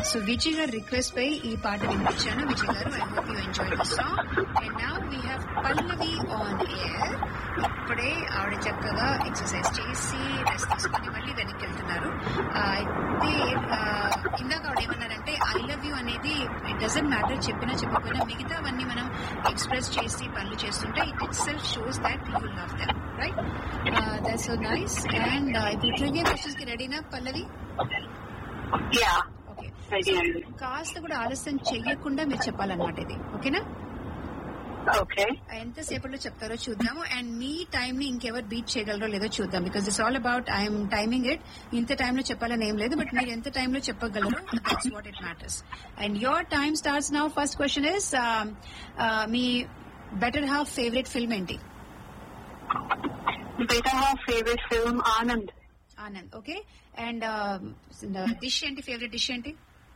So Vijay గారి request పై ఈ పాట వినిపించాను విజయ్ గారు I hope you enjoy the song and now we have Pallavi on air ఇప్పుడే ఆవిడ చక్కగా ఎక్సర్సైజ్ చేసి రెస్ట్ తీసుకుని మళ్ళీ వెనక్కి వెళ్తున్నారు ఆ, అయితే ఆ, ఇందాక ఆవిడ ఏమన్నారంటే ఐ లవ్ యూ అనేది ఇట్ డజంట్ మ్యాటర్ చెప్పినా చెప్పకపోయినా మిగతావన్నీ మనం ఎక్స్ప్రెస్ చేసి పనులు చేస్తుంటే it itself shows that you love them right that's so nice and ఇప్పుడు ట్రివియా క్వశ్చన్స్ కి రెడీనా పల్లవి యా ఓకే రెడీ అండి కాస్త కూడా ఆలస్యం చెయ్యకుండా మీరు చెప్పాలన్నమాట ఇది ఓకేనా ఓకే ఎంతసేపట్లో చెప్తారో చూద్దాము అండ్ మీ టైం ని ఇంకెవరు బీట్ చేయగలరో లేదో చూద్దాం because it's all about I'm timing it ఇంత టైంలో చెప్పాలని ఏం లేదు బట్ మీరు ఎంత టైంలో చెప్పగలరో that's what it matters and your time starts now first question is మీ బెటర్ హాఫ్ ఫేవరెట్ ఫిల్మ్ ఏంటి better half favourite film Anand Anand okay and dish ఏంటి ఫేవరెట్ డిష్ ఏంటి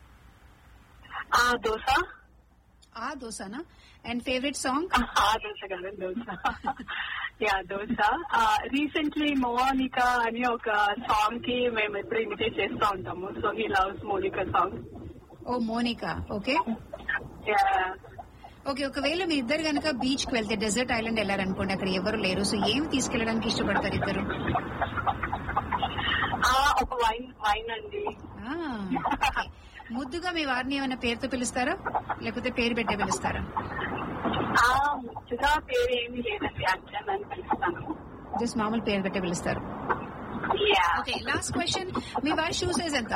ఆ దోశ ఆ దోసానా అండ్ ఫేవరెట్ సాంగ్ ఆ దోశ కాదు dosa yeah dosa recently Monica అని ఒక సాంగ్ కి మేము ఎప్పుడు ఇమిటేట్ చేస్తూ ఉంటాము so he loves Monica song oh Monica okay okay ఒకవేళ మీ ఇద్దరు గనక బీచ్ కి వెళ్తే డెజర్ట్ ఐలాండ్ వెళ్ళారనుకోండి అక్కడ ఎవరు లేరు సో ఏం తీసుకెళ్ళడానికి ఇష్టపడతారు ఇద్దరు ఒక వైన్ వైన్ అండి ఆ, ఓకే. ముద్దుగా మీ వారిని ఏమైనా పేరుతో పిలుస్తారా లేకపోతే పేరు పెట్టే పిలుస్తారా ఆ ముచ్చుగా పేరు ఏమీ లేదండి అర్జున్ అని పిలుస్తాను జస్ట్ మామూలు పేరు పెట్టే పిలుస్తారు యా ఓకే లాస్ట్ క్వశ్చన్ మీ వారి షూ సైజ్ ఎంత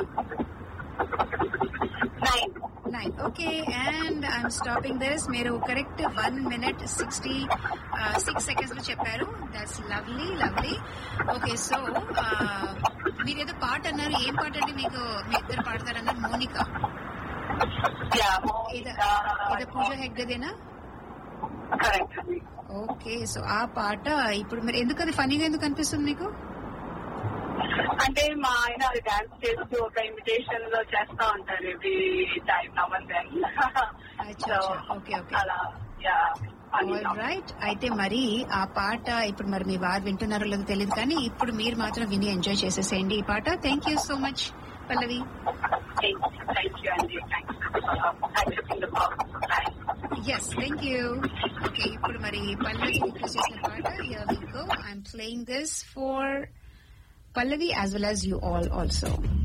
nine nine okay and I'm stopping this మీరు correct one minute sixty six seconds లో చెప్పారు that's lovely lovely okay so మీరు ఏదో పాట అన్నారు ఏం పాట అండి మీకు మీ ఇద్దరు పాడతారన్నారు మోనిక యా ఏదో ఏదో పూజ హెగ్డదేనా కరెక్ట్ అండి ఓకే సో ఆ పాట ఇప్పుడు మరి ఎందుకు అది ఫనీగా ఎందుకు అనిపిస్తుంది మీకు అంటే మా ఆయన డాన్స్ చేస్తూ ఒక ఇన్విటేషన్ లో చేస్తా ఉంటారు ఎవ్రీ టైం నవన్ దెన్ అచ్చా, ఓకే, ఓకే. అలా యా రైట్ అయితే మరి ఆ పాట ఇప్పుడు మరి మీ వారు వింటున్నారో లేదో తెలియదు కానీ ఇప్పుడు మీరు మాత్రం విని ఎంజాయ్ చేసేసేయండి ఈ పాట thank you so much Pallavi thank you అండి thanks yes thank you okay ఇప్పుడు మరి పల్లవి రిక్వెస్ట్ చేసిన పాట I'm playing this for Pallavi as well as you all also